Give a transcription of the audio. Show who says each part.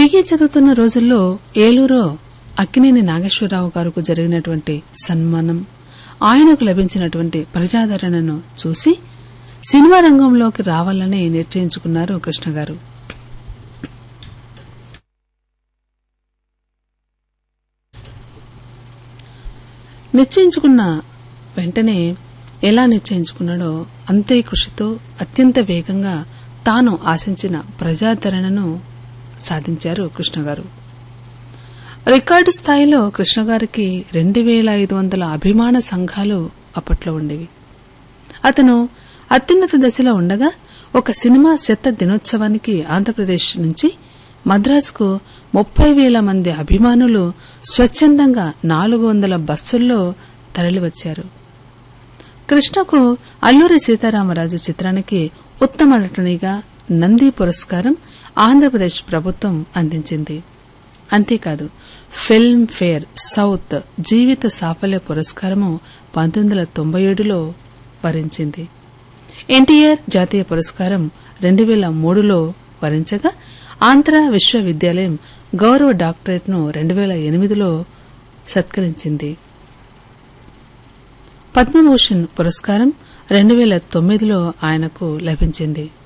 Speaker 1: BA చదువుతున్న రోజుల్లో ఏలూరు అక్కినేని నాగేశ్వరరావు గారికి జరిగినటువంటి సన్మానం ఆయనకు లభించినటువంటి ప్రజాదరణను చూసి సినిమా రంగంలోకి రావాలని నిశ్చయించుకున్నారు కృష్ణ గారు నిశ్చయించుకున్న వెంటనే ఎలా నిశ్చయించుకున్నాడో అంతే కృషితో అత్యంత వేగంగా తాను ఆశించిన ప్రజాదరణను సాధించారు కృష్ణ గారు రికార్డు స్థాయిలో కృష్ణ గారికి రెండు వేల ఐదు వందల అభిమాన సంఘాలు అప్పట్లో ఉండేవి అతను అత్యున్నత దశలో ఉండగా ఒక సినిమా శత దినోత్సవానికి ఆంధ్రప్రదేశ్ నుంచి మద్రాసుకు ముప్పై వేల మంది అభిమానులు స్వచ్ఛందంగా నాలుగు వందల బస్సుల్లో తరలివచ్చారు కృష్ణకు అల్లూరి సీతారామరాజు చిత్రానికి ఉత్తమ నటునిగా నంది పురస్కారం ఆంధ్రప్రదేశ్ ప్రభుత్వం అందించింది అంతేకాదు ఫిల్మ్ ఫేర్ సౌత్ జీవిత సాఫల్య పురస్కారము పంతొమ్మిది వందల తొంభై ఏడులో వరించింది ఎన్టీఆర్ జాతీయ పురస్కారం రెండు వేల మూడులో వరించగా ఆంధ్ర విశ్వవిద్యాలయం గౌరవ డాక్టరేట్ను రెండు వేల ఎనిమిదిలో సత్కరించింది పద్మభూషణ్ పురస్కారం రెండు వేల తొమ్మిదిలో ఆయనకు లభించింది